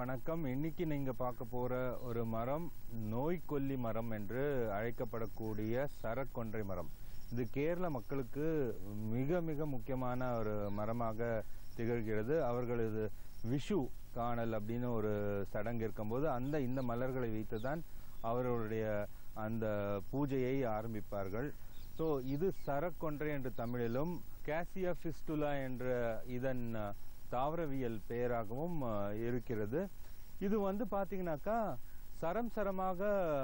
வணக்கம் இன்னைக்கு நீங்க பார்க்க போற ஒரு மரம் நோய்க்கொல்லி மரம் என்று அழைக்கப்படக்கூடிய சரக்கொன்றை மரம் இது கேரள மக்களுக்கு மிக மிக முக்கியமான ஒரு மரமாக திகழ்கிறது அவர்கள் இது விஷு காணல் அப்படின்னு ஒரு சடங்கு இருக்கும்போது அந்த இந்த மலர்களை வைத்துதான் அவர்களுடைய அந்த பூஜையை ஆரம்பிப்பார்கள் ஸோ இது சரக்கொன்றை என்று தமிழிலும் கேசியா ஃபிஸ்டுலா என்ற இதன் அஹ், தாவரவியல் பெயராகவும் அஹ், இருக்கிறது இது வந்து பாத்தீங்கன்னாக்கா சரம் சரமாக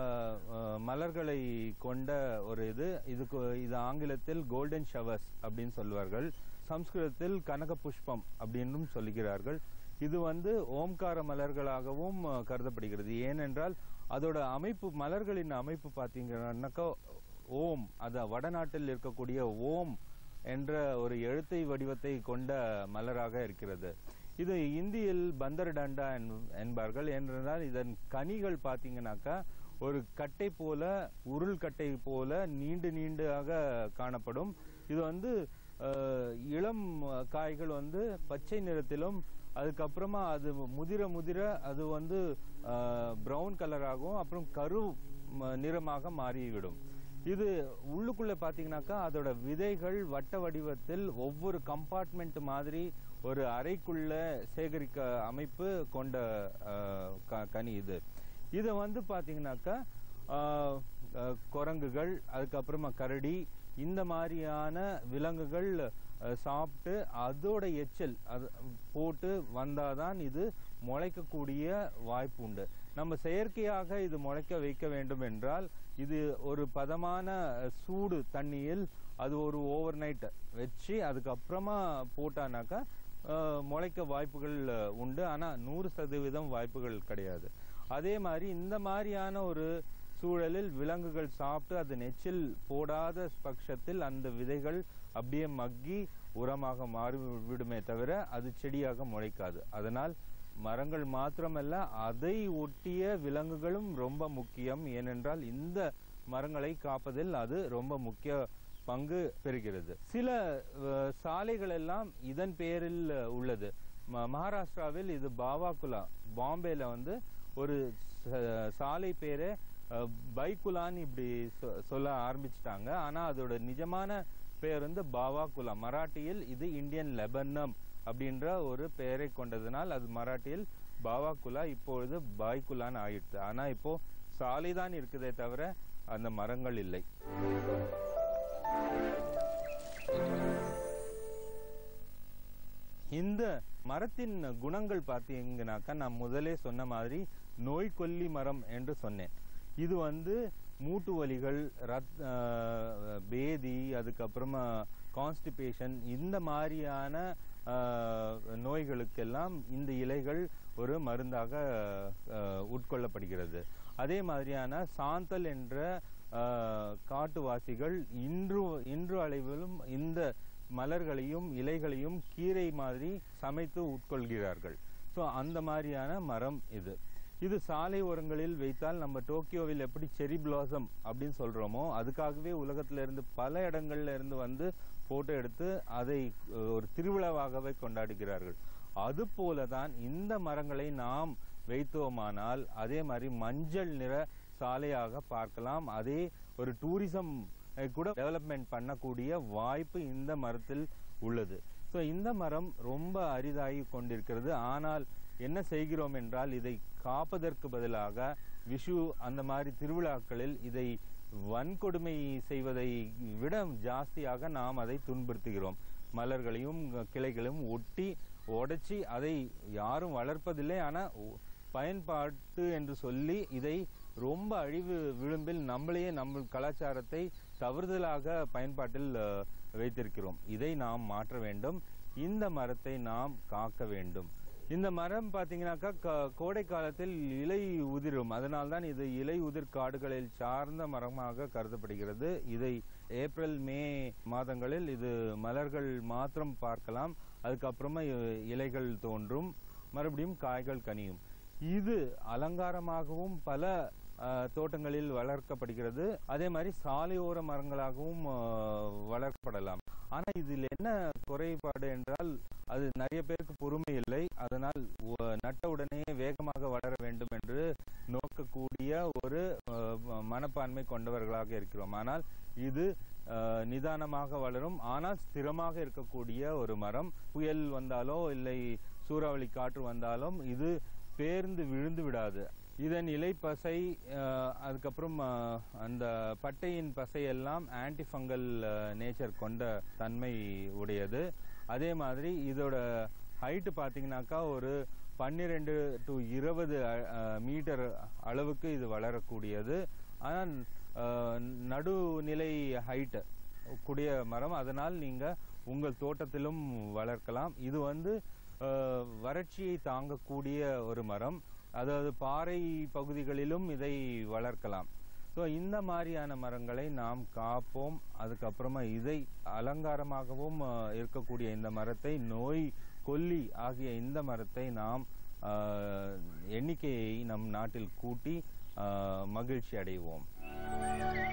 அஹ், மலர்களை கொண்ட ஒரு இது இதுக்கு இது ஆங்கிலத்தில் கோல்டன் ஷவர்ஸ் அப்படின்னு சொல்லுவார்கள் சம்ஸ்கிருதத்தில் கனக புஷ்பம் அப்படின்னும் சொல்லுகிறார்கள் இது வந்து ஓம்கார மலர்களாகவும் அஹ், கருதப்படுகிறது ஏனென்றால் அதோட அமைப்பு மலர்களின் அமைப்பு பார்த்தீங்கன்னாக்கா ஓம் அது வடநாட்டில் இருக்கக்கூடிய ஓம் என்ற ஒரு எழுத்தை வடிவத்தை கொண்ட மலராக இருக்கிறது இது இந்தியில் பந்தர் டண்டா என்- என்பார்கள் என்றால் இதன் கனிகள் பார்த்தீங்கன்னாக்கா ஒரு கட்டை போல உருள் கட்டை போல நீண்டு நீண்டாக காணப்படும் இது வந்து அஹ், இளம் காய்கள் வந்து பச்சை நிறத்திலும் அதுக்கப்புறமா அது முதிர முதிர அது வந்து பிரவுன் கலராகவும் அப்புறம் கரு ம- நிறமாக மாறிவிடும் இது உள்ளுக்குள்ள பாத்தீங்கன்னாக்கா அதோட விதைகள் வட்ட வடிவத்தில் ஒவ்வொரு கம்பார்ட்மெண்ட் மாதிரி ஒரு அறைக்குள்ள சேகரிக்க அமைப்பு கொண்ட அஹ், க- கனி இது இதை வந்து பாத்தீங்கன்னாக்கா ஆஹ், அஹ், குரங்குகள் அதுக்கப்புறமா கரடி இந்த மாதிரியான விலங்குகள் அஹ், சாப்பிட்டு அதோட எச்சல் அது போட்டு வந்தாதான் இது முளைக்கக்கூடிய வாய்ப்பு உண்டு நம்ம செயற்கையாக இது முளைக்க வைக்க வேண்டும் என்றால் இது ஒரு பதமான அஹ், சூடு தண்ணியில் அது ஒரு ஓவர் நைட் வச்சு அதுக்கப்புறமா போட்டானாக்கா அஹ், முளைக்க வாய்ப்புகள் அஹ், உண்டு ஆனா நூறு சதவீதம் வாய்ப்புகள் கிடையாது அதே மாதிரி இந்த மாதிரியான ஒரு சூழலில் விலங்குகள் சாப்பிட்டு அது நெச்சில் போடாத பட்சத்தில் அந்த விதைகள் அப்படியே மக்கி உரமாக மாறிவிடுமே தவிர அது செடியாக முளைக்காது அதனால் மரங்கள் மாத்திரமல்ல அதை ஒட்டிய விலங்குகளும் ரொம்ப முக்கியம் ஏனென்றால் இந்த மரங்களை காப்பதில் அது ரொம்ப முக்கிய பங்கு பெறுகிறது சில அஹ், சாலைகள் எல்லாம் இதன் பெயரில் உள்ளது ம- மகாராஷ்டிராவில் இது பாவாகுலா பாம்பேல வந்து ஒரு ச- சாலை பேரே அஹ், பைக்குலான்னு இப்படி சொ- சொல்ல ஆரம்பிச்சிட்டாங்க ஆனா அதோட நிஜமான பெயர் வந்து பாவாகுலா மராட்டியில் இது இந்தியன் லெபனம் அப்படின்ற ஒரு பெயரை கொண்டதுனால் அது மராட்டியில் பாவாகுலா இப்பொழுது பாய்குலான்னு ஆயிடுச்சு ஆனா இப்போ சாலை தான் இருக்குதே தவிர அந்த மரங்கள் இல்லை இந்த மரத்தின் குணங்கள் பார்த்தீங்கன்னாக்கா நான் முதலே சொன்ன மாதிரி நோய்க்கொல்லி மரம் என்று சொன்னேன் இது வந்து மூட்டு வலிகள் ரத் ஆஹ், பேதி அதுக்கப்புறமா கான்ஸ்டிபேஷன் இந்த மாதிரியான ஆஹ், நோய்களுக்கெல்லாம் இந்த இலைகள் ஒரு மருந்தாக ஆஹ், உட்கொள்ளப்படுகிறது அதே மாதிரியான சாந்தல் என்ற ஆஹ், காட்டுவாசிகள் இன்று இன்று அளவிலும் இந்த மலர்களையும் இலைகளையும் கீரை மாதிரி சமைத்து உட்கொள்கிறார்கள் ஸோ அந்த மாதிரியான மரம் இது இது சாலை ஓரங்களில் வைத்தால் நம்ம டோக்கியோவில் எப்படி செரி பிளாசம் அப்படின்னு சொல்றோமோ அதுக்காகவே உலகத்துல இருந்து பல இடங்கள்ல இருந்து வந்து போட்டோ எடுத்து அதை அஹ், ஒரு திருவிழாவாகவே கொண்டாடுகிறார்கள் அது போலதான் இந்த மரங்களை நாம் வைத்தோமானால் அதே மாதிரி மஞ்சள் நிற சாலையாக பார்க்கலாம் அதே ஒரு டூரிசம் அஹ், கூட டெவலப்மெண்ட் பண்ணக்கூடிய வாய்ப்பு இந்த மரத்தில் உள்ளது ஸோ இந்த மரம் ரொம்ப அரிதாகி கொண்டிருக்கிறது ஆனால் என்ன செய்கிறோம் என்றால் இதை காப்பதற்கு பதிலாக விஷு அந்த மாதிரி திருவிழாக்களில் இதை வன்கொடுமை செய்வதை விட ஜாஸ்தியாக நாம் அதை துன்புறுத்துகிறோம் மலர்களையும் கிளைகளையும் ஒட்டி உடைச்சி அதை யாரும் வளர்ப்பதில்லை ஆனா ஒ- பயன்பாட்டு என்று சொல்லி இதை ரொம்ப அழிவு விளிம்பில் நம்மளையே நம்ம கலாச்சாரத்தை தவறுதலாக பயன்பாட்டில் அஹ், வைத்திருக்கிறோம் இதை நாம் மாற்ற வேண்டும் இந்த மரத்தை நாம் காக்க வேண்டும் இந்த மரம் பாத்தீங்கன்னாக்கா க- கோடை காலத்தில் இலை உதிரும் அதனால்தான் இது இலை உதிர் காடுகளில் சார்ந்த மரமாக கருதப்படுகிறது இதை ஏப்ரல் மே மாதங்களில் இது மலர்கள் மாத்திரம் பார்க்கலாம் அதுக்கப்புறமா இ- இலைகள் தோன்றும் மறுபடியும் காய்கள் கனியும் இது அலங்காரமாகவும் பல அஹ், தோட்டங்களில் வளர்க்கப்படுகிறது அதே மாதிரி சாலையோர மரங்களாகவும் அஹ், வளர்க்கப்படலாம் ஆனா இதில் என்ன குறைபாடு என்றால் அது நிறைய பேருக்கு பொறுமை இல்லை அதனால் ஒ- நட்ட உடனே வேகமாக வளர வேண்டும் என்று நோக்கக்கூடிய ஒரு அஹ், ம- மனப்பான்மை கொண்டவர்களாக இருக்கிறோம் ஆனால் இது அஹ், நிதானமாக வளரும் ஆனால் ஸ்திரமாக இருக்கக்கூடிய ஒரு மரம் புயல் வந்தாலோ இல்லை சூறாவளி காற்று வந்தாலும் இது பேர்ந்து விழுந்து விடாது இதன் இலை பசை அஹ், அதுக்கப்புறம் அஹ், அந்த பட்டையின் பசை எல்லாம் ஆன்டி ஃபங்கல் நேச்சர் கொண்ட தன்மை உடையது அதே மாதிரி இதோட ஹைட்டு பார்த்தீங்கன்னாக்கா ஒரு பன்னிரெண்டு டு இருபது மீட்டர் அளவுக்கு இது வளரக்கூடியது ஆனால் அஹ், நடுநிலை ஹைட் கூடிய மரம் அதனால் நீங்க உங்கள் தோட்டத்திலும் வளர்க்கலாம் இது வந்து அஹ், வறட்சியை தாங்கக்கூடிய ஒரு மரம் அதாவது பாறை பகுதிகளிலும் இதை வளர்க்கலாம் ஸோ இந்த மாதிரியான மரங்களை நாம் காப்போம் அதுக்கப்புறமா இதை அலங்காரமாகவும் அஹ், இருக்கக்கூடிய இந்த மரத்தை நோய் கொல்லி ஆகிய இந்த மரத்தை நாம் அஹ், எண்ணிக்கையை நம் நாட்டில் கூட்டி அஹ், மகிழ்ச்சி அடைவோம்